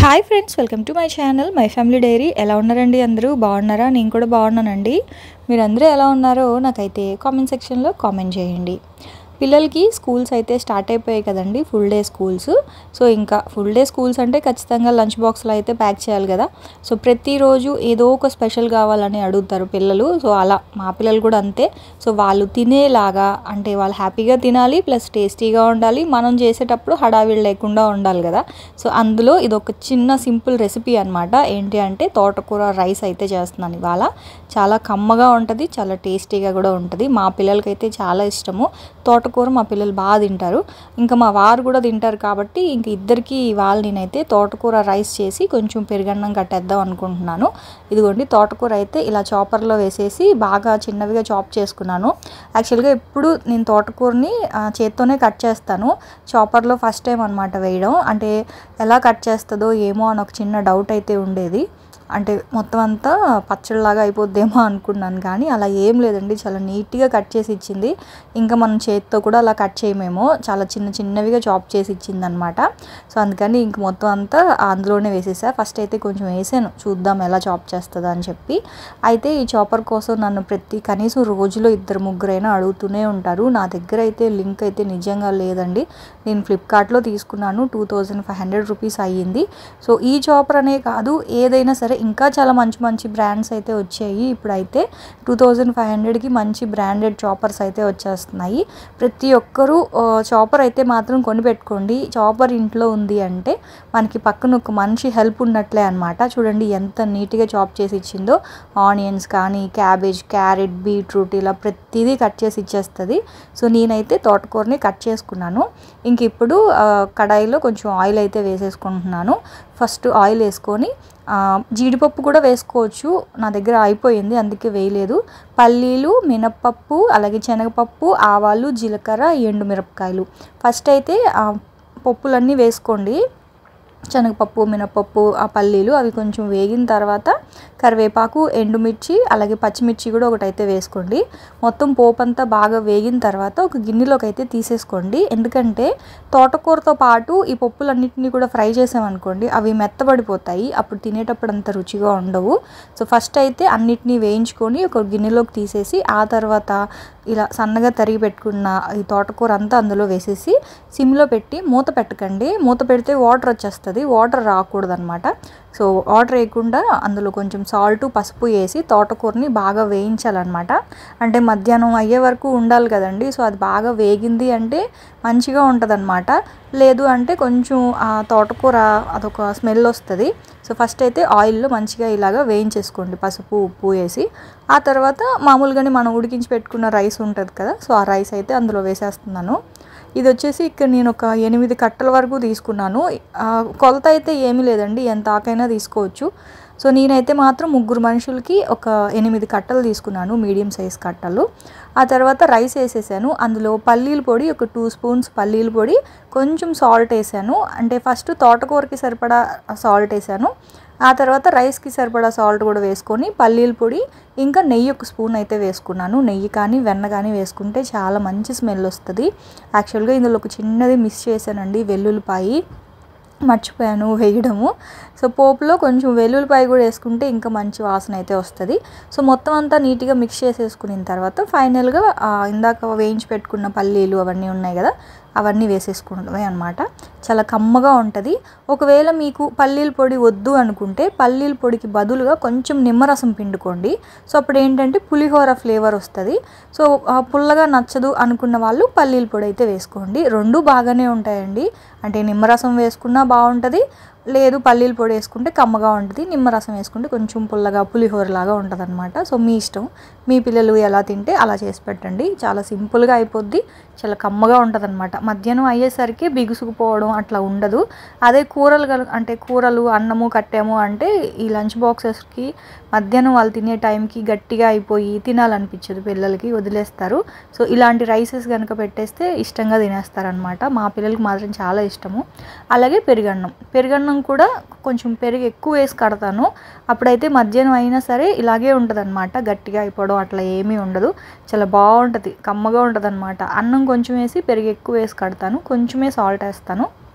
hi friends welcome to my channel my family diary ఎలా ఉన్నారండి అందరూ బాగున్నారా నేను కూడా బాగున్నానండి మీరందరూ ఎలా ఉన్నారో నాకైతే కామెంట్ సెక్షన్లో కామెంట్ చేయండి పిల్లలకి స్కూల్స్ అయితే స్టార్ట్ అయిపోయాయి కదండి ఫుల్ డే స్కూల్స్ సో ఇంకా ఫుల్ డే స్కూల్స్ అంటే ఖచ్చితంగా లంచ్ బాక్స్లో అయితే ప్యాక్ చేయాలి కదా సో ప్రతిరోజు ఏదో ఒక స్పెషల్ కావాలని అడుగుతారు పిల్లలు సో అలా మా పిల్లలు కూడా అంతే సో వాళ్ళు తినేలాగా అంటే వాళ్ళు హ్యాపీగా తినాలి ప్లస్ టేస్టీగా ఉండాలి మనం చేసేటప్పుడు హడావిడి లేకుండా ఉండాలి కదా సో అందులో ఇది ఒక చిన్న సింపుల్ రెసిపీ అనమాట ఏంటి అంటే తోటకూర రైస్ అయితే చేస్తున్నాను ఇవాళ చాలా కమ్మగా ఉంటుంది చాలా టేస్టీగా కూడా ఉంటుంది మా పిల్లలకైతే చాలా ఇష్టము తోటకూర మా పిల్లలు బాగా తింటారు ఇంకా మా వారు కూడా తింటారు కాబట్టి ఇంక ఇద్దరికి ఇవాళ నేనైతే తోటకూర రైస్ చేసి కొంచెం పెరుగన్నం కట్టేద్దాం అనుకుంటున్నాను ఇదిగోండి తోటకూర అయితే ఇలా చాపర్లో వేసేసి బాగా చిన్నవిగా చాప్ చేసుకున్నాను యాక్చువల్గా ఎప్పుడు నేను తోటకూరని ఆ, చేత్తోనే కట్ చేస్తాను చాపర్లో ఫస్ట్ టైం అనమాట వేయడం అంటే ఎలా కట్ చేస్తుందో ఏమో అని ఒక చిన్న డౌట్ అయితే ఉండేది అంటే మొత్తం అంతా పచ్చడిలాగా అయిపోద్దేమో అనుకున్నాను కానీ అలా ఏం లేదండి చాలా నీట్గా కట్ చేసి ఇచ్చింది ఇంకా మనం చేతితో కూడా అలా కట్ చేయమేమో చాలా చిన్న చిన్నవిగా చాప్ చేసి ఇచ్చింది అనమాట సో అందుకని ఇంక మొత్తం అంతా అందులోనే వేసేసా ఫస్ట్ అయితే కొంచెం వేసాను చూద్దాం ఎలా చాప్ చేస్తుందా అని చెప్పి అయితే ఈ చాపర్ కోసం నన్ను ప్రతి కనీసం రోజులో ఇద్దరు ముగ్గురైనా అడుగుతూనే ఉంటారు నా దగ్గర అయితే లింక్ అయితే నిజంగా లేదండి నేను ఫ్లిప్కార్ట్లో తీసుకున్నాను two thousand five hundred rupees అయ్యింది సో ఈ చాపర్ అనే కాదు ఏదైనా సరే ఇంకా చాలా మంచి మంచి బ్రాండ్స్ అయితే వచ్చాయి ఇప్పుడైతే టూ థౌజండ్ ఫైవ్ హండ్రెడ్కి మంచి బ్రాండెడ్ చాపర్స్ అయితే వచ్చేస్తున్నాయి ప్రతి ఒక్కరూ చాపర్ అయితే మాత్రం కొనిపెట్టుకోండి చాపర్ ఇంట్లో ఉంది అంటే మనకి పక్కన ఒక మనిషి హెల్ప్ ఉన్నట్లే అనమాట చూడండి ఎంత నీట్గా చాప్ చేసి ఇచ్చిందో ఆనియన్స్ కానీ క్యాబేజ్ క్యారెట్ బీట్రూట్ ఇలా ప్రతిదీ కట్ చేసి ఇచ్చేస్తుంది సో నేనైతే తోటకూరని కట్ చేసుకున్నాను ఇంక ఇప్పుడు ఆ, కడాయిలో కొంచెం ఆయిల్ అయితే వేసేసుకుంటున్నాను ఫస్ట్ ఆయిల్ వేసుకొని ఆ, జీడిపప్పు కూడా వేసుకోవచ్చు నా దగ్గర అయిపోయింది అందుకే వేయలేదు పల్లీలు మినప్పప్పు అలాగే శనగపప్పు ఆవాలు జీలకర్ర ఎండుమిరపకాయలు ఫస్ట్ అయితే ఆ పప్పులన్నీ వేసుకోండి శనగపప్పు మినపప్పు ఆ పల్లీలు అవి కొంచెం వేగిన తర్వాత కరివేపాకు ఎండుమిర్చి అలాగే పచ్చిమిర్చి కూడా ఒకటైతే వేసుకోండి మొత్తం పోపు అంతా బాగా వేగిన తర్వాత ఒక గిన్నెలోకి అయితే తీసేసుకోండి ఎందుకంటే తోటకూరతో పాటు ఈ పప్పులన్నింటినీ కూడా ఫ్రై చేసామనుకోండి అవి మెత్తబడిపోతాయి అప్పుడు తినేటప్పుడు అంత రుచిగా ఉండవు సో ఫస్ట్ అయితే అన్నిటినీ వేయించుకొని ఒక గిన్నెలోకి తీసేసి ఆ తర్వాత ఇలా సన్నగా తరిగి పెట్టుకున్న ఈ తోటకూర అంతా అందులో వేసేసి సిమ్లో పెట్టి మూత పెట్టకండి మూత పెడితే వాటర్ వచ్చేస్తుంది వాటర్ రాకూడదు అనమాట సో వాటర్ వేయకుండా అందులో కొంచెం సాల్ట్ పసుపు వేసి తోటకూరని బాగా వేయించాలన్నమాట అంటే మధ్యాహ్నం అయ్యే వరకు ఉండాలి కదండి సో అది బాగా వేగింది అంటే మంచిగా ఉంటుంది లేదు అంటే కొంచెం ఆ తోటకూర అదొక స్మెల్ వస్తుంది సో ఫస్ట్ అయితే ఆయిల్లో మంచిగా ఇలాగా వేయించేసుకోండి పసుపు ఉప్పు వేసి ఆ తర్వాత మామూలుగానే మనం ఉడికించి పెట్టుకున్న రైస్ ఉంటుంది కదా సో ఆ రైస్ అయితే అందులో వేసేస్తున్నాను ఇది వచ్చేసి ఇక్కడ నేను ఒక ఎనిమిది కట్టల వరకు తీసుకున్నాను ఆ, కొలత అయితే ఏమీ లేదండి ఎంత ఆకైనా తీసుకోవచ్చు సో నేనైతే మాత్రం ముగ్గురు మనుషులకి ఒక ఎనిమిది కట్టలు తీసుకున్నాను మీడియం సైజ్ కట్టలు ఆ తర్వాత రైస్ వేసేసాను అందులో పల్లీల పొడి ఒక టూ స్పూన్స్ పల్లీల పొడి కొంచెం సాల్ట్ వేసాను అంటే ఫస్ట్ తోటకూరకి సరిపడా సాల్ట్ వేసాను ఆ తర్వాత రైస్కి సరిపడా సాల్ట్ కూడా వేసుకొని పల్లీల పొడి ఇంకా నెయ్యి ఒక స్పూన్ అయితే వేసుకున్నాను నెయ్యి కానీ వెన్న కానీ వేసుకుంటే చాలా మంచి స్మెల్ వస్తుంది యాక్చువల్గా ఇందులో ఒక చిన్నది మిస్ చేశానండి వెల్లుల్లిపాయి మర్చిపోయాను వేయడము సో పోపులో కొంచెం వెల్లుల్లిపాయ కూడా వేసుకుంటే ఇంకా మంచి వాసన అయితే వస్తుంది సో మొత్తం అంతా నీట్గా మిక్స్ చేసేసుకున్న తర్వాత ఫైనల్గా ఆ, ఇందాక వేయించి పెట్టుకున్న పల్లీలు అవన్నీ ఉన్నాయి కదా అవన్నీ వేసేసుకుంటమే అనమాట చాలా కమ్మగా ఉంటుంది ఒకవేళ మీకు పల్లీల పొడి వద్దు అనుకుంటే పల్లీల పొడికి బదులుగా కొంచెం నిమ్మరసం పిండుకోండి సో అప్పుడు ఏంటంటే పులిహోర ఫ్లేవర్ వస్తుంది సో ఆ పుల్లగా నచ్చదు అనుకున్న వాళ్ళు పల్లీల పొడి అయితే వేసుకోండి రెండు బాగానే ఉంటాయండి అంటే నిమ్మరసం వేసుకున్నా బాగుంటుంది లేదు పల్లీల పొడి వేసుకుంటే కమ్మగా ఉంటుంది నిమ్మరసం వేసుకుంటే కొంచెం పుల్లగా పులిహోర లాగా ఉంటుంది అనమాట సో మీ ఇష్టం మీ పిల్లలు ఎలా తింటే అలా చేసి పెట్టండి చాలా సింపుల్గా అయిపోద్ది చాలా కమ్మగా ఉంటుంది అనమాట మధ్యాహ్నం అయ్యేసరికి బిగుసుకుపోవడం అట్లా ఉండదు అదే కూరలు కల అంటే కూరలు అన్నము కట్టాము అంటే ఈ లంచ్ బాక్సెస్కి మధ్యాహ్నం వాళ్ళు తినే టైంకి గట్టిగా అయిపోయి తినాలనిపించదు పిల్లలకి వదిలేస్తారు సో ఇలాంటి రైసెస్ కనుక పెట్టేస్తే ఇష్టంగా తినేస్తారనమాట మా పిల్లలకి మాత్రం చాలా ఇష్టము అలాగే పెరుగన్నం పెరుగన్నం కూడా కొంచెం పెరుగు ఎక్కువ వేసి కడతాను అప్పుడైతే మధ్యాహ్నం అయినా సరే ఇలాగే ఉంటుంది గట్టిగా అయిపోవడం అట్లా ఏమీ ఉండదు చాలా బాగుంటుంది కమ్మగా ఉంటుంది అన్నం కొంచెం వేసి పెరుగు ఎక్కువ వేసి కడతాను కొంచెమే సాల్ట్ వేస్తాను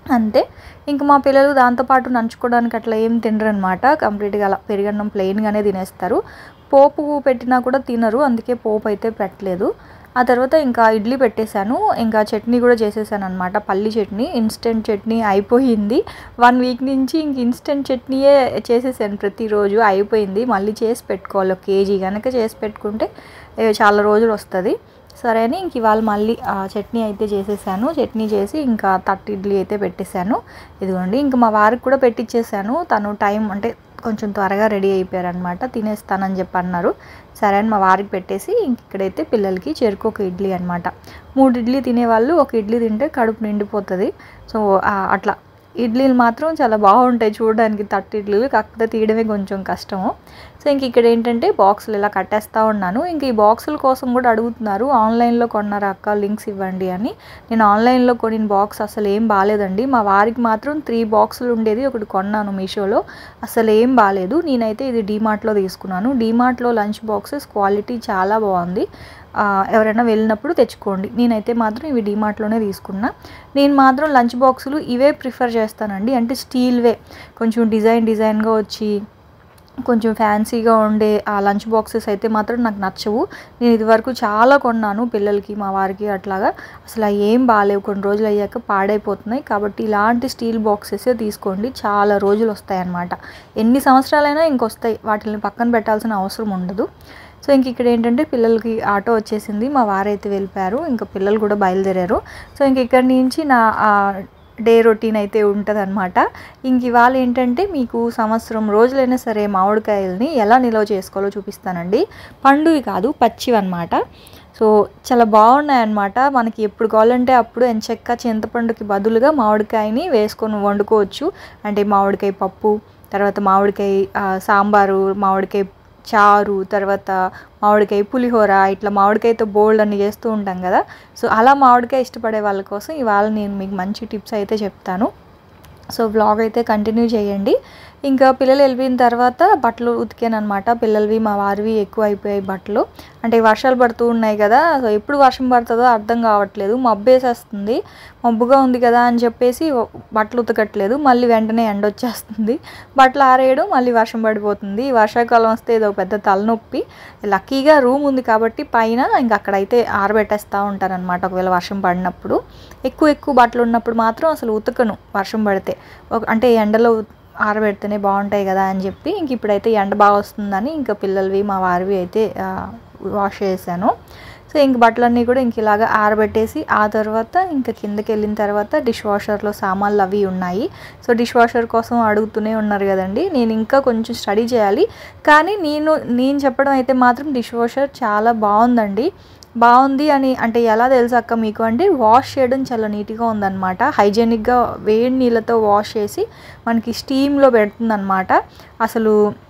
అంతే ఇంక మా పిల్లలు దాంతోపాటు నంచుకోవడానికి అట్లా ఏం తినరు అనమాట కంప్లీట్గా అలా పెరుగన్నం ప్లెయిన్గానే తినేస్తారు పోపు పెట్టినా కూడా తినరు అందుకే పోపు అయితే పెట్టలేదు ఆ తర్వాత ఇంకా ఇడ్లీ పెట్టేశాను ఇంకా చట్నీ కూడా చేసేసాను అనమాట పల్లి చట్నీ ఇన్స్టెంట్ చట్నీ అయిపోయింది వన్ వీక్ నుంచి ఇంక ఇన్స్టెంట్ చట్నీయే చేసేసాను ప్రతిరోజు అయిపోయింది మళ్ళీ చేసి పెట్టుకోవాలి ఒక కేజీ కనుక చేసి పెట్టుకుంటే ఏ, చాలా రోజులు వస్తుంది సరే అని ఇంక ఇవాళ మళ్ళీ ఆ చట్నీ అయితే చేసేసాను చట్నీ చేసి ఇంకా తట్టు ఇడ్లీ అయితే పెట్టేశాను ఇదిగోండి ఇంకా మా వారికి కూడా పెట్టించేసాను తను టైం అంటే కొంచెం త్వరగా రెడీ అయిపోయారనమాట తినేస్తానని చెప్పి అన్నారు సరే అని మా వారికి పెట్టేసి ఇంక ఇక్కడైతే పిల్లలకి చెరుకు ఒక ఇడ్లీ అనమాట మూడు ఇడ్లీ తినేవాళ్ళు ఒక ఇడ్లీ తింటే కడుపు నిండిపోతుంది సో ఆ, అట్లా ఇడ్లీలు మాత్రం చాలా బాగుంటాయి చూడడానికి తట్టు ఇడ్లీలు కాకపోతే తీయడమే కొంచెం కష్టము సో ఇంక ఇక్కడ ఏంటంటే బాక్సులు ఇలా కట్టేస్తూ ఉన్నాను ఇంక ఈ బాక్సుల కోసం కూడా అడుగుతున్నారు ఆన్లైన్లో కొన్నారు అక్క లింక్స్ ఇవ్వండి అని నేను ఆన్లైన్లో కొనిన బాక్స్ అసలు ఏం బాగాలేదండి మా వారికి మాత్రం త్రీ బాక్సులు ఉండేది ఒకటి కొన్నాను మీషోలో అసలు ఏం బాగాలేదు నేనైతే ఇది డీమార్ట్లో తీసుకున్నాను డీమార్ట్లో లంచ్ బాక్సెస్ క్వాలిటీ చాలా బాగుంది ఆ, ఎవరైనా వెళ్ళినప్పుడు తెచ్చుకోండి నేనైతే మాత్రం ఇవి డీమార్ట్లోనే తీసుకున్నా నేను మాత్రం లంచ్ బాక్సులు ఇవే ప్రిఫర్ చేస్తానండి అంటే స్టీల్వే కొంచెం డిజైన్ డిజైన్గా వచ్చి కొంచెం ఫ్యాన్సీగా ఉండే ఆ లంచ్ బాక్సెస్ అయితే మాత్రం నాకు నచ్చవు నేను ఇదివరకు చాలా కొన్నాను పిల్లలకి మా వారికి అట్లాగా అసలు అవి ఏం బాగాలేవు కొన్ని రోజులు అయ్యాక పాడైపోతున్నాయి కాబట్టి ఇలాంటి స్టీల్ బాక్సెసే తీసుకోండి చాలా రోజులు వస్తాయి అన్నమాట ఎన్ని సంవత్సరాలైనా ఇంకొస్తాయి వాటిని పక్కన పెట్టాల్సిన అవసరం ఉండదు సో ఇంక ఇక్కడ ఏంటంటే పిల్లలకి ఆటో వచ్చేసింది మా వారైతే వెళ్ళిపోయారు ఇంకా పిల్లలు కూడా బయలుదేరారు సో ఇంక ఇక్కడి నుంచి నా ఆ, డే రొటీన్ అయితే ఉంటుంది అనమాట ఇంక ఇవాళ ఏంటంటే మీకు సంవత్సరం రోజులైనా సరే మామిడికాయలని ఎలా నిల్వ చేసుకోవాలో చూపిస్తానండి పండువి కాదు పచ్చివి అనమాట సో చాలా బాగున్నాయి అన్నమాట మనకి ఎప్పుడు కావాలంటే అప్పుడు ఎంచక్క చింతపండుకి బదులుగా మామిడికాయని వేసుకొని వండుకోవచ్చు అంటే మామిడికాయ పప్పు తర్వాత మామిడికాయ ఆ, సాంబారు మామిడికాయ చారు తర్వాత మామిడికాయ పులిహోర ఇట్లా మామిడికాయతో బోల్డ్ అన్ని చేస్తూ ఉంటాం కదా సో అలా మామిడికాయ ఇష్టపడే వాళ్ళ కోసం ఇవాళ నేను మీకు మంచి టిప్స్ అయితే చెప్తాను సో వ్లాగ్ అయితే కంటిన్యూ చేయండి ఇంకా పిల్లలు వెళ్ళిపోయిన తర్వాత బట్టలు ఉతికాను అనమాట పిల్లలవి మా వారివి ఎక్కువ అయిపోయాయి బట్టలు అంటే వర్షాలు పడుతూ ఉన్నాయి కదా సో ఎప్పుడు వర్షం పడుతుందో అర్థం కావట్లేదు మబ్బు వేసేస్తుంది మబ్బుగా ఉంది కదా అని చెప్పేసి బట్టలు ఉతకట్లేదు మళ్ళీ వెంటనే ఎండ వచ్చేస్తుంది బట్టలు ఆరేయడం మళ్ళీ వర్షం పడిపోతుంది ఈ వర్షాకాలం వస్తే ఏదో పెద్ద తలనొప్పి లక్కీగా రూమ్ ఉంది కాబట్టి పైన ఇంకా అక్కడైతే ఆరబెట్టేస్తూ ఉంటారనమాట ఒకవేళ వర్షం పడినప్పుడు ఎక్కువ ఎక్కువ బట్టలు ఉన్నప్పుడు మాత్రం అసలు ఉతకను వర్షం పడితే ఒక- అంటే ఎండలో ఆరబెడితేనే బాగుంటాయి కదా అని చెప్పి ఇంక ఇప్పుడైతే ఎండ బాగా వస్తుందని ఇంకా పిల్లలవి మా వారివి అయితే ఆ, వాష్ చేశాను సో ఇంక బట్టలన్నీ కూడా ఇంక ఇలాగా ఆరబెట్టేసి ఆ తర్వాత ఇంకా కిందకి వెళ్ళిన తర్వాత డిష్ వాషర్లో సామాన్లు అవి ఉన్నాయి సో డిష్ వాషర్ కోసం అడుగుతూనే ఉన్నారు కదండి నేను ఇంకా కొంచెం స్టడీ చేయాలి కానీ నేను నేను చెప్పడం అయితే మాత్రం డిష్ వాషర్ చాలా బాగుందండి బాగుంది అని అంటే ఎలా తెలుసు అక్క మీకు అంటే వాష్ చేయడం చాలా నీట్గా ఉందన్నమాట హైజెనిక్గా వేడి నీళ్ళతో వాష్ చేసి మనకి స్టీమ్లో పెడుతుందన్నమాట అసలు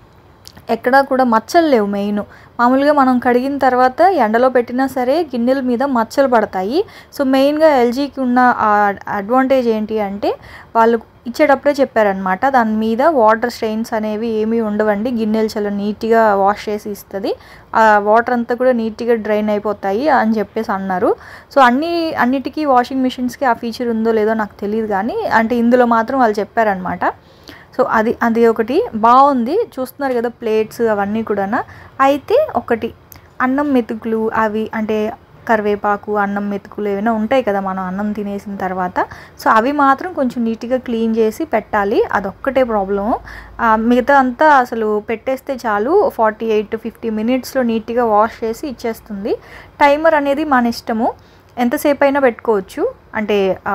ఎక్కడా కూడా మచ్చలు లేవు మెయిన్ మామూలుగా మనం కడిగిన తర్వాత ఎండలో పెట్టినా సరే గిన్నెల మీద మచ్చలు పడతాయి సో మెయిన్గా ఎల్జీకి ఉన్న అడ్వాంటేజ్ ఏంటి అంటే వాళ్ళు ఇచ్చేటప్పుడే చెప్పారనమాట దాని మీద వాటర్ స్ట్రెయిన్స్ అనేవి ఏమీ ఉండవండి గిన్నెలు చాలా నీట్గా వాష్ చేసి ఇస్తుంది ఆ వాటర్ అంతా కూడా నీట్గా డ్రైన్ అయిపోతాయి అని చెప్పేసి అన్నారు సో అన్ని అన్నిటికీ వాషింగ్ మిషన్స్కి ఆ ఫీచర్ ఉందో లేదో నాకు తెలియదు కానీ అంటే ఇందులో మాత్రం వాళ్ళు చెప్పారనమాట సో అది అది ఒకటి బాగుంది చూస్తున్నారు కదా ప్లేట్స్ అవన్నీ కూడా అయితే ఒకటి అన్నం మెతుకులు అవి అంటే కరివేపాకు అన్నం మెతుకులు ఏమైనా ఉంటాయి కదా మనం అన్నం తినేసిన తర్వాత సో అవి మాత్రం కొంచెం నీట్గా క్లీన్ చేసి పెట్టాలి అదొక్కటే ప్రాబ్లము మిగతా అంతా అసలు పెట్టేస్తే చాలు ఫార్టీ ఎయిట్ టు ఫిఫ్టీ మినిట్స్లో నీట్గా వాష్ చేసి ఇచ్చేస్తుంది టైమర్ అనేది మన ఇష్టము ఎంతసేపు అయినా పెట్టుకోవచ్చు అంటే ఆ,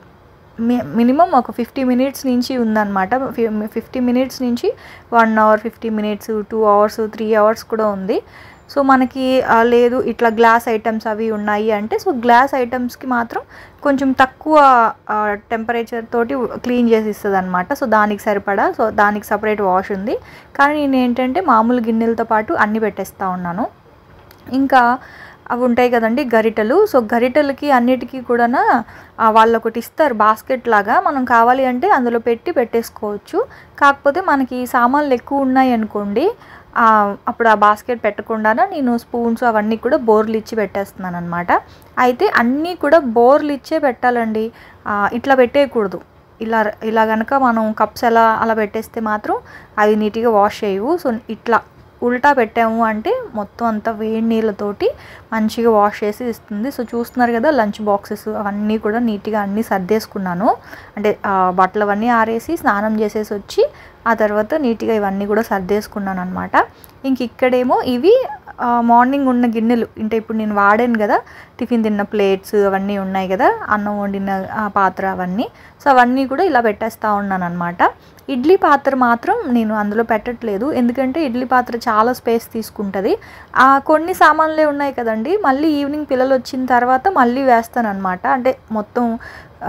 మి మినిమం ఒక ఫిఫ్టీ మినిట్స్ నుంచి ఉందన్నమాట ఫిఫ్టీ మినిట్స్ నుంచి one hour fifty minutes two hours three hours కూడా ఉంది సో మనకి ఆ, లేదు ఇట్లా గ్లాస్ ఐటమ్స్ అవి ఉన్నాయి అంటే సో గ్లాస్ ఐటమ్స్కి మాత్రం కొంచెం తక్కువ టెంపరేచర్ తోటి క్లీన్ చేసి ఇస్తుంది అనమాట సో దానికి సరిపడా సో దానికి సపరేట్ వాష్ ఉంది కానీ నేను ఏంటంటే మామూలు గిన్నెలతో పాటు అన్నీ పెట్టేస్తూ ఉన్నాను ఇంకా అవి ఉంటాయి కదండి గరిటెలు సో గరిటెలకి అన్నిటికీ కూడా వాళ్ళు ఒకటి ఇస్తారు బాస్కెట్ లాగా మనం కావాలి అంటే అందులో పెట్టి పెట్టేసుకోవచ్చు కాకపోతే మనకి సామాన్లు ఎక్కువ ఉన్నాయి అనుకోండి ఆ, అప్పుడు ఆ బాస్కెట్ పెట్టకుండా నేను స్పూన్స్ అవన్నీ కూడా బోర్లు ఇచ్చి పెట్టేస్తున్నాను అనమాట అయితే అన్నీ కూడా బోర్లు ఇచ్చే పెట్టాలండి ఆ, ఇట్లా పెట్టేయకూడదు ఇలా ఇలా కనుక మనం కప్స్ ఎలా అలా పెట్టేస్తే మాత్రం అవి నీట్గా వాష్ చేయవు సో ఇట్లా ఉల్టా పెట్టాము అంటే మొత్తం అంతా వేడి నీళ్ళతోటి మంచిగా వాష్ చేసి ఇస్తుంది సో చూస్తున్నారు కదా లంచ్ బాక్సెస్ అవన్నీ కూడా నీట్గా అన్నీ సర్దేసుకున్నాను అంటే ఆ, బట్టలు అవన్నీ ఆరేసి స్నానం చేసేసి వచ్చి ఆ తర్వాత నీట్గా ఇవన్నీ కూడా సర్దేసుకున్నాను అనమాట ఇంక ఇక్కడేమో ఇవి ఆ, మార్నింగ్ ఉన్న గిన్నెలు అంటే ఇప్పుడు నేను వాడాను కదా టిఫిన్ తిన్న ప్లేట్స్ అవన్నీ ఉన్నాయి కదా అన్నం వండిన ఆ పాత్ర అవన్నీ సో అవన్నీ కూడా ఇలా పెట్టేస్తూ ఉన్నాను అనమాట ఇడ్లీ పాత్ర మాత్రం నేను అందులో పెట్టట్లేదు ఎందుకంటే ఇడ్లీ పాత్ర చాలా స్పేస్ తీసుకుంటుంది ఆ కొన్ని సామాన్లే ఉన్నాయి కదండి మళ్ళీ ఈవినింగ్ పిల్లలు వచ్చిన తర్వాత మళ్ళీ వేస్తాను అనమాట అంటే మొత్తం ఆ,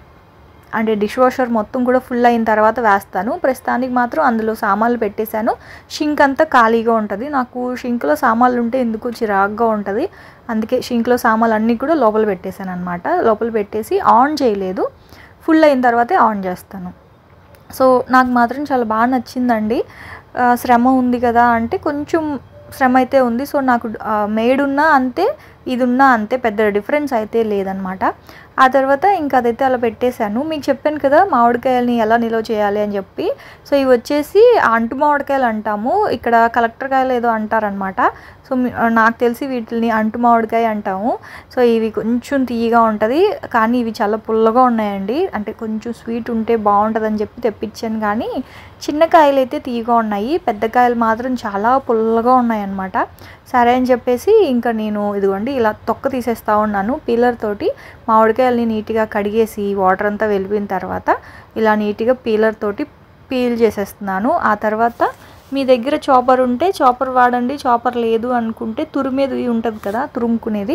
అంటే డిష్ వాషర్ మొత్తం కూడా ఫుల్ అయిన తర్వాత వేస్తాను ప్రస్తుతానికి మాత్రం అందులో సామాన్లు పెట్టేశాను షింక్ అంతా ఖాళీగా ఉంటుంది నాకు షింక్లో సామాన్లు ఉంటే ఎందుకు చిరాగ్గా ఉంటుంది అందుకే షింక్లో సామాన్లు అన్నీ కూడా లోపల పెట్టేశాను అనమాట లోపల పెట్టేసి ఆన్ చేయలేదు ఫుల్ అయిన తర్వాతే ఆన్ చేస్తాను సో నాకు మాత్రం చాలా బాగా నచ్చిందండి ఆ, శ్రమ ఉంది కదా అంటే కొంచెం శ్రమ అయితే ఉంది సో నాకు మేడ్ ఉన్నా అంతే ఇది ఉన్నా అంతే పెద్ద డిఫరెన్స్ అయితే లేదనమాట ఆ తర్వాత ఇంకా అదైతే అలా పెట్టేశాను మీకు చెప్పాను కదా మామిడికాయలని ఎలా నిల్వ చేయాలి అని చెప్పి సో ఇవి వచ్చేసి అంటు మామిడికాయలు అంటాము ఇక్కడ కలెక్టర్ కాయలు ఏదో అంటారనమాట సో మీ- నాకు తెలిసి వీటిని అంటు మామిడికాయ అంటాము సో ఇవి కొంచెం తీయగా ఉంటుంది కానీ ఇవి చాలా పుల్లగా ఉన్నాయండి అంటే కొంచెం స్వీట్ ఉంటే బాగుంటుందని చెప్పి తెప్పించాను కానీ చిన్న కాయలు అయితే తీయగా ఉన్నాయి పెద్ద కాయలు మాత్రం చాలా పుల్లగా ఉన్నాయి అన్నమాట సరే అని చెప్పేసి ఇంకా నేను ఇదిగోండి ఇలా తొక్క తీసేస్తా ఉన్నాను పీలర్ తోటి మామిడికాయలని నీట్గా కడిగేసి వాటర్ అంతా వెళ్ళిపోయిన తర్వాత ఇలా నీట్గా పీలర్ తోటి పీల్ చేసేస్తున్నాను ఆ తర్వాత మీ దగ్గర చాపర్ ఉంటే చాపర్ వాడండి చాపర్ లేదు అనుకుంటే తురిమేది ఉంటుంది కదా తురుముకునేది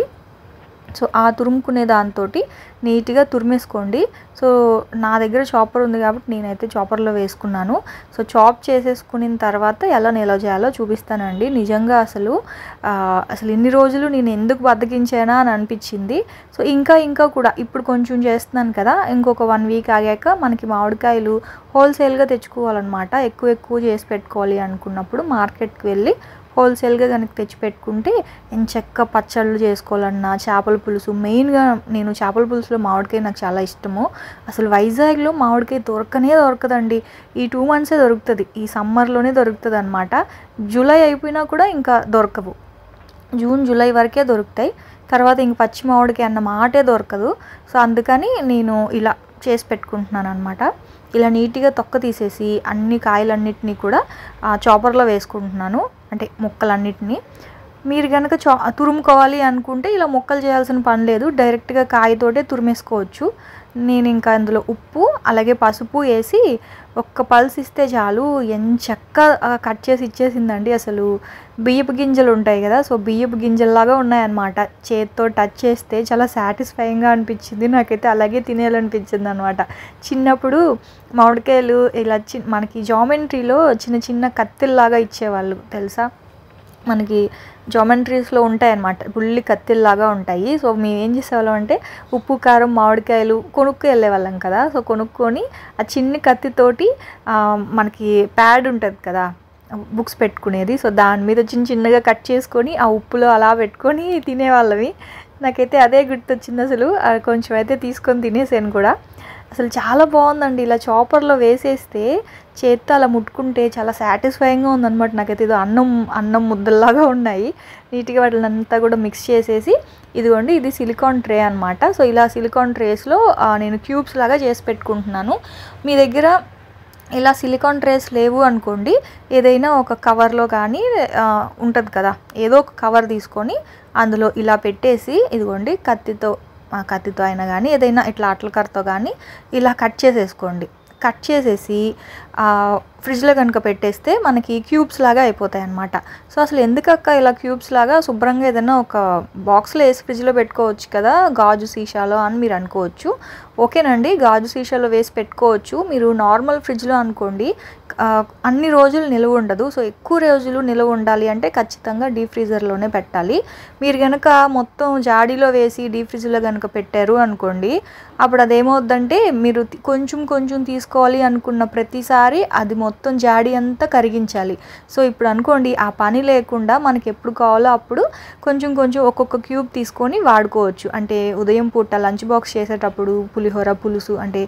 సో ఆ తురుముకునే దాంతో నీట్గా తురిమేసుకోండి సో నా దగ్గర చాపర్ ఉంది కాబట్టి నేనైతే చాపర్లో వేసుకున్నాను సో చాప్ చేసేసుకున్న తర్వాత ఎలా నిల్వ చేయాలో చూపిస్తానండి నిజంగా అసలు ఆ, అసలు ఇన్ని రోజులు నేను ఎందుకు బద్దకించానా అని అనిపించింది సో ఇంకా ఇంకా కూడా ఇప్పుడు కొంచెం చేస్తున్నాను కదా ఇంకొక వన్ వీక్ ఆగాక మనకి మామిడికాయలు హోల్సేల్గా తెచ్చుకోవాలన్నమాట ఎక్కువ ఎక్కువ చేసి పెట్టుకోవాలి అనుకున్నప్పుడు మార్కెట్కి వెళ్ళి హోల్సేల్గా కనుక తెచ్చి పెట్టుకుంటే ఎంచక్క పచ్చళ్ళు చేసుకోవాలన్నా చేపల పులుసు మెయిన్గా నేను చేపల పులుసులో మామిడికాయ నాకు చాలా ఇష్టము అసలు వైజాగ్లో మామిడికాయ దొరకనే దొరకదండి ఈ టూ మంత్సే దొరుకుతుంది ఈ సమ్మర్లోనే దొరుకుతుంది అనమాట జూలై అయిపోయినా కూడా ఇంకా దొరకవు జూన్ జూలై వరకే దొరుకుతాయి తర్వాత ఇంక పచ్చి మామిడికాయ అన్న మాటే దొరకదు సో అందుకని నేను ఇలా చేసి పెట్టుకుంటున్నాను అనమాట ఇలా నీట్గా తొక్క తీసేసి అన్ని కాయలన్నిటినీ కూడా ఆ చాపర్లో వేసుకుంటున్నాను అంటే ముక్కలన్నిటినీ మీరు కనుక చా తురుముకోవాలి అనుకుంటే ఇలా ముక్కలు చేయాల్సిన పని లేదు డైరెక్ట్గా కాయతోటే తురిమేసుకోవచ్చు నేను ఇంకా అందులో ఉప్పు అలాగే పసుపు వేసి ఒక్క పల్స్ ఇస్తే చాలు ఎంచక్క ఆ, కట్ చేసి ఇచ్చేసిందండి అసలు బియ్యపు గింజలు ఉంటాయి కదా సో బియ్యపు గింజల్లాగా ఉన్నాయన్నమాట చేత్తో టచ్ చేస్తే చాలా సాటిస్ఫైయింగ్గా అనిపించింది నాకైతే అలాగే తినేయాలనిపించింది అనమాట చిన్నప్పుడు మామిడికాయలు ఇలా చి మనకి జామెంట్రీలో చిన్న చిన్న కత్తిల్లాగా ఇచ్చేవాళ్ళు తెలుసా మనకి జామెంట్రీస్లో ఉంటాయన్నమాట బుల్లి కత్తిల్లాగా ఉంటాయి సో మేము ఏం చేసేవాళ్ళం అంటే ఉప్పు కారం మామిడికాయలు కొనుక్కు వెళ్ళేవాళ్ళం కదా సో కొనుక్కొని ఆ చిన్ని కత్తితోటి ఆ, మనకి ప్యాడ్ ఉంటుంది కదా బుక్స్ పెట్టుకునేది సో దాని మీద చిన్న చిన్నగా కట్ చేసుకొని ఆ ఉప్పులో అలా పెట్టుకొని తినేవాళ్ళవి నాకైతే అదే గుర్తొచ్చింది అసలు ఆ, కొంచెం అయితే తీసుకొని తినేసాను కూడా అసలు చాలా బాగుందండి ఇలా చాపర్లో వేసేస్తే చేత్తో అలా ముట్టుకుంటే చాలా సాటిస్ఫైయింగ్గా ఉందన్నమాట నాకైతే ఇది అన్నం అన్నం ముద్దల్లాగా ఉన్నాయి నీట్గా వాటిని అంతా కూడా మిక్స్ చేసేసి ఇదిగోండి ఇది సిలికాన్ ట్రే అనమాట సో ఇలా సిలికాన్ ట్రేస్లో నేను క్యూబ్స్ లాగా చేసి పెట్టుకుంటున్నాను మీ దగ్గర ఇలా సిలికాన్ ట్రేస్ లేవు అనుకోండి ఏదైనా ఒక కవర్లో కానీ ఉంటుంది కదా ఏదో ఒక కవర్ తీసుకొని అందులో ఇలా పెట్టేసి ఇదిగోండి కత్తితో ఆ కత్తితో అయినా కానీ ఏదైనా ఇట్లా అట్లకరతో కానీ ఇలా కట్ చేసేసుకోండి కట్ చేసేసి ఆ, ఫ్రిడ్జ్లో కనుక పెట్టేస్తే మనకి క్యూబ్స్ లాగా అయిపోతాయి అన్నమాట సో అసలు ఎందుకక్క ఇలా క్యూబ్స్ లాగా శుభ్రంగా ఏదైనా ఒక బాక్స్లో వేసి ఫ్రిడ్జ్లో పెట్టుకోవచ్చు కదా గాజు సీసాలో అని మీరు అనుకోవచ్చు ఓకేనండి గాజు సీసాలో వేసి పెట్టుకోవచ్చు మీరు నార్మల్ ఫ్రిడ్జ్లో అనుకోండి ఆ, అన్ని రోజులు నిలువ ఉండదు సో ఎక్కువ రోజులు నిలువ ఉండాలి అంటే ఖచ్చితంగా డీప్ ఫ్రీజర్లోనే పెట్టాలి మీరు కనుక మొత్తం జాడీలో వేసి డీప్ ఫ్రిడ్జ్లో కనుక పెట్టారు అనుకోండి అప్పుడు అదేమవుద్దంటే మీరు తి- కొంచెం కొంచెం తీసుకోవాలి అనుకున్న ప్రతిసారి అది మొత్తం జాడీ అంతా కరిగించాలి సో ఇప్పుడు అనుకోండి ఆ పని లేకుండా మనకి ఎప్పుడు కావాలో అప్పుడు కొంచెం కొంచెం ఒక్కొక్క క్యూబ్ తీసుకొని వాడుకోవచ్చు అంటే ఉదయం పూట లంచ్ బాక్స్ చేసేటప్పుడు పులిహోర పులుసు అంటే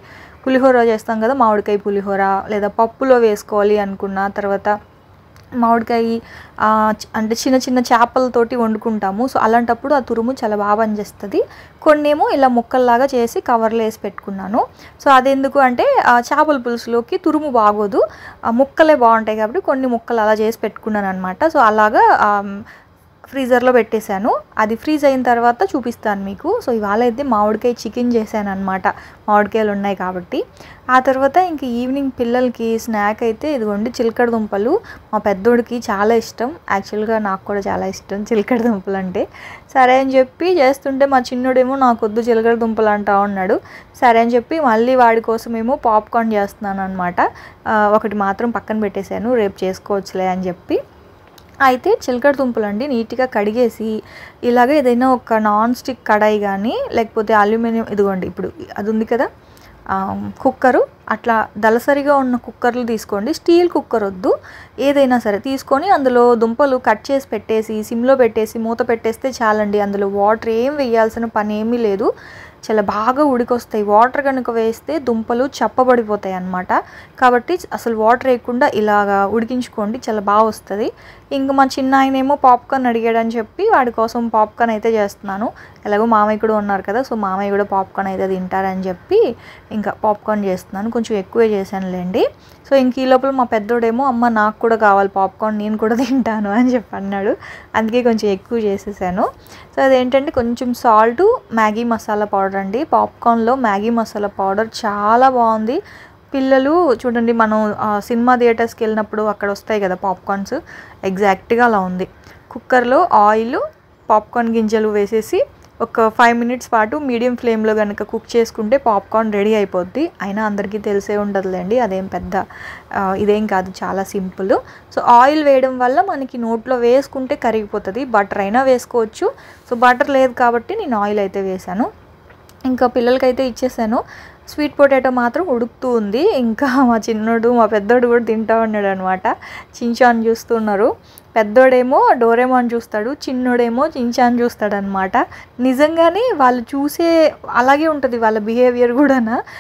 పులిహోర చేస్తాం కదా మామిడికాయ పులిహోర లేదా పప్పులో వేసుకోవాలి అనుకున్న తర్వాత మామిడికాయ ఆ, చ- అంటే చిన్న చిన్న చేపలతోటి వండుకుంటాము సో అలాంటప్పుడు ఆ తురుము చాలా బాగా పనిచేస్తుంది కొన్నేమో ఇలా ముక్కల్లాగా చేసి కవర్లో వేసి పెట్టుకున్నాను సో అదెందుకు అంటే ఆ చేపల పులుసులోకి తురుము బాగోదు ఆ ముక్కలే బాగుంటాయి కాబట్టి కొన్ని ముక్కలు అలా చేసి పెట్టుకున్నాను అనమాట సో అలాగా ఆ, ఫ్రీజర్లో పెట్టేశాను అది ఫ్రీజ్ అయిన తర్వాత చూపిస్తాను మీకు సో ఇవాళ అయితే మామిడికాయ చికెన్ చేశాను అనమాట మామిడికాయలు ఉన్నాయి కాబట్టి ఆ తర్వాత ఇంక ఈవినింగ్ పిల్లలకి స్నాక్ అయితే ఇదిగోండి చిలకడ దుంపలు మా పెద్దోడికి చాలా ఇష్టం యాక్చువల్గా నాకు కూడా చాలా ఇష్టం చిలకడ దుంపలు అంటే సరే అని చెప్పి చేస్తుంటే మా చిన్నోడేమో నాకు వద్దు చిలకడ దుంపలు అంటా ఉన్నాడు సరే అని చెప్పి మళ్ళీ వాడి కోసమేమో పాప్కార్న్ చేస్తున్నాను అనమాట ఒకటి మాత్రం పక్కన పెట్టేశాను రేపు చేసుకోవచ్చులే అని చెప్పి అయితే చిలకడ దుంపలు అండి నీట్గా కడిగేసి ఇలాగ ఏదైనా ఒక నాన్ స్టిక్ కడాయి కానీ లేకపోతే అల్యూమినియం ఇదిగోండి ఇప్పుడు అది ఉంది కదా ఆ, కుక్కరు అట్లా దలసరిగా ఉన్న కుక్కర్లు తీసుకోండి స్టీల్ కుక్కర్ వద్దు ఏదైనా సరే తీసుకొని అందులో దుంపలు కట్ చేసి పెట్టేసి సిమ్లో పెట్టేసి మూత పెట్టేస్తే చాలండి అందులో వాటర్ ఏం వేయాల్సిన పని ఏమీ లేదు చాలా బాగా ఉడికొస్తాయి వాటర్ కనుక వేస్తే దుంపలు చప్పబడిపోతాయి అన్నమాట కాబట్టి అసలు వాటర్ వేయకుండా ఇలాగా ఉడికించుకోండి చాలా బాగా వస్తుంది ఇంకా మా చిన్న ఆయన ఏమో పాప్కార్న్ అడిగాడని చెప్పి వాడి కోసం పాప్కార్న్ అయితే చేస్తున్నాను ఎలాగో మామయ్య కూడా ఉన్నారు కదా సో మామయ్య కూడా పాప్కార్న్ అయితే తింటారని చెప్పి ఇంకా పాప్కార్న్ చేస్తున్నాను కొంచెం ఎక్కువే చేశానులేండి సో ఇంక ఈ లోపల మా పెద్దోడేమో అమ్మ నాకు కూడా కావాలి పాప్కార్న్ నేను కూడా తింటాను అని చెప్పి అన్నాడు అందుకే కొంచెం ఎక్కువ చేసేసాను సో అదేంటంటే కొంచెం సాల్ట్ మ్యాగీ మసాలా పౌడర్ అండి పాప్కార్న్లో మ్యాగీ మసాలా పౌడర్ చాలా బాగుంది పిల్లలు చూడండి మనం ఆ, సినిమా థియేటర్స్కి వెళ్ళినప్పుడు అక్కడ వస్తాయి కదా పాప్కార్న్స్ ఎగ్జాక్ట్గా అలా ఉంది కుక్కర్లో ఆయిల్ పాప్కార్న్ గింజలు వేసేసి ఒక ఫైవ్ మినిట్స్ పాటు మీడియం ఫ్లేమ్లో కనుక కుక్ చేసుకుంటే పాప్కార్న్ రెడీ అయిపోద్ది అయినా అందరికీ తెలిసే ఉండదులేండి అదేం పెద్ద ఆ, ఇదేం కాదు చాలా సింపుల్ సో ఆయిల్ వేయడం వల్ల మనకి నోట్లో వేసుకుంటే కరిగిపోతుంది బటర్ అయినా వేసుకోవచ్చు సో బటర్ లేదు కాబట్టి నేను ఆయిల్ అయితే వేశాను ఇంకా పిల్లలకైతే ఇచ్చేసాను స్వీట్ పొటాటో మాత్రం ఉడుకుతూ ఉంది ఇంకా మా చిన్నోడు మా పెద్దోడు కూడా తింటా ఉన్నాడు అనమాట చించాన్ చూస్తున్నారు పెద్దోడేమో డోరేమాన్ చూస్తాడు చిన్నోడేమో చించాన్ చూస్తాడు అనమాట నిజంగానే వాళ్ళు చూసే అలాగే ఉంటుంది వాళ్ళ బిహేవియర్ కూడా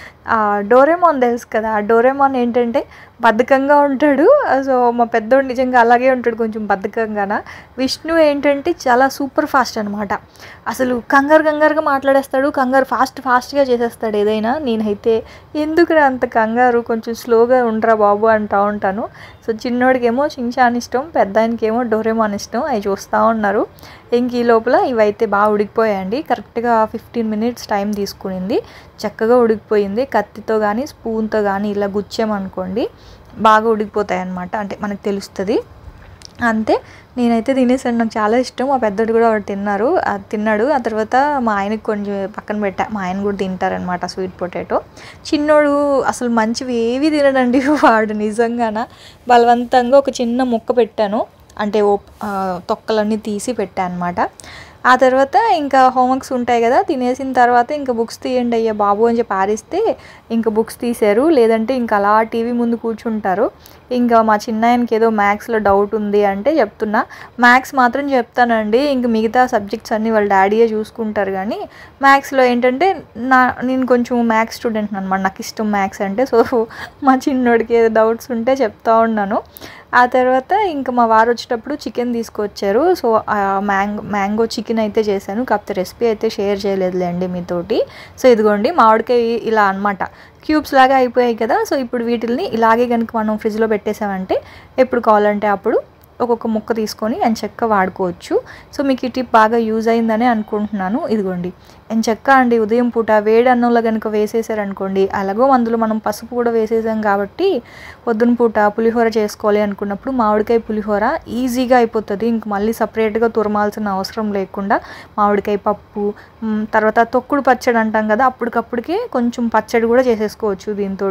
డోరేమాన్ తెలుసు కదా ఆ డోరేమాన్ ఏంటంటే బద్ధకంగా ఉంటాడు సో మా పెద్దోడు నిజంగా అలాగే ఉంటాడు కొంచెం బద్ధకంగాన విష్ణు ఏంటంటే చాలా సూపర్ ఫాస్ట్ అనమాట అసలు కంగారు కంగారుగా మాట్లాడేస్తాడు కంగారు ఫాస్ట్ ఫాస్ట్గా చేసేస్తాడు ఏదైనా నేనైతే ఎందుకురా అంత కంగారు కొంచెం స్లోగా ఉండరా బాబు అంటా ఉంటాను సో చిన్నోడికేమో చించాన్ ఇష్టం పెద్ద ఆయనకేమో డోరేమాన్ ఇష్టం అవి చూస్తూ ఉన్నారు ఇంక ఈ లోపల ఇవైతే బాగా ఉడికిపోయాయండి కరెక్ట్గా ఫిఫ్టీన్ మినిట్స్ టైం తీసుకునింది చక్కగా ఉడికిపోయింది కత్తితో కానీ స్పూన్తో కానీ ఇలా గుచ్చామనుకోండి బాగా ఉడికిపోతాయి అన్నమాట అంటే మనకు తెలుస్తుంది అంతే నేనైతే తినేసాను నాకు చాలా ఇష్టం మా పెద్దోడు కూడా ఒకటి తిన్నారు అది తిన్నాడు ఆ తర్వాత మా ఆయనకి కొంచెం పక్కన పెట్టా మా ఆయన కూడా తింటారనమాట స్వీట్ పొటాటో చిన్నోడు అసలు మంచివి ఏవి తినడండి వాడు నిజంగాన బలవంతంగా ఒక చిన్న ముక్క పెట్టాను అంటే ఓ ఆ, తొక్కలన్నీ తీసి పెట్టాను అనమాట ఆ తర్వాత ఇంకా హోంవర్క్స్ ఉంటాయి కదా తినేసిన తర్వాత ఇంకా బుక్స్ తీయండి అయ్యా బాబు అని చెప్పి ఆరిస్తే ఇంకా బుక్స్ తీశారు లేదంటే ఇంకా అలా టీవీ ముందు కూర్చుంటారు ఇంకా మా చిన్నాయనకి ఏదో మ్యాథ్స్లో డౌట్ ఉంది అంటే చెప్తున్నా మ్యాథ్స్ మాత్రం చెప్తానండి ఇంక మిగతా సబ్జెక్ట్స్ అన్నీ వాళ్ళ డాడీయే చూసుకుంటారు కానీ మ్యాథ్స్లో ఏంటంటే నా నేను కొంచెం మ్యాథ్స్ స్టూడెంట్ అనమాట నాకు ఇష్టం మ్యాథ్స్ అంటే సో మా చిన్నోడికి ఏదో డౌట్స్ ఉంటే చెప్తా ఉన్నాను ఆ తర్వాత ఇంకా మా వారు వచ్చేటప్పుడు చికెన్ తీసుకొచ్చారు సో మ్యాంగో మ్యాంగో చికెన్ అయితే చేశాను కాకపోతే రెసిపీ అయితే షేర్ చేయలేదులేండి మీతోటి సో ఇదిగోండి మామిడికాయ ఇలా అన్నమాట క్యూబ్స్ లాగా అయిపోయాయి కదా సో ఇప్పుడు వీటిల్ని ఇలాగే కనుక మనం ఫ్రిడ్జ్లో పెట్టేసామంటే ఎప్పుడు కావాలంటే అప్పుడు ఒక్కొక్క ముక్క తీసుకొని ఎంచక్క వాడుకోవచ్చు సో మీకు ఈ టిప్ బాగా యూజ్ అయిందని అనుకుంటున్నాను ఇదిగోండి ఎంచక్క అండి ఉదయం పూట వేడి అన్నంలో కనుక వేసేసారనుకోండి అలాగో అందులో మనం పసుపు కూడా వేసేసాం కాబట్టి పొద్దున పూట పులిహోర చేసుకోవాలి అనుకున్నప్పుడు మామిడికాయ పులిహోర ఈజీగా అయిపోతుంది ఇంక మళ్ళీ సపరేట్గా తురమాల్సిన అవసరం లేకుండా మామిడికాయ పప్పు మ్, తర్వాత తొక్కుడు పచ్చడి అంటాం కదా అప్పటికప్పటికే కొంచెం పచ్చడి కూడా చేసేసుకోవచ్చు దీంతో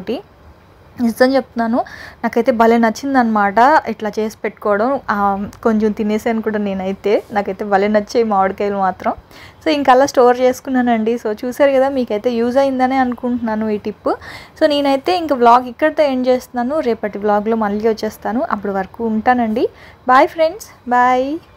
నిజం చెప్తున్నాను నాకైతే భలే నచ్చిందనమాట ఇట్లా చేసి పెట్టుకోవడం ఆ, కొంచెం తినేసాను కూడా నేనైతే నాకైతే భలే నచ్చాయి మామిడికాయలు మాత్రం సో ఇంకా అలా స్టోర్ చేసుకున్నానండి సో చూసారు కదా మీకైతే యూజ్ అయిందని అనుకుంటున్నాను ఈ టిప్ సో నేనైతే ఇంకా వ్లాగ్ ఇక్కడితో ఎండ్ చేస్తున్నాను రేపటి వ్లాగ్లో మళ్ళీ వచ్చేస్తాను అప్పటి వరకు ఉంటానండి బాయ్ ఫ్రెండ్స్ బాయ్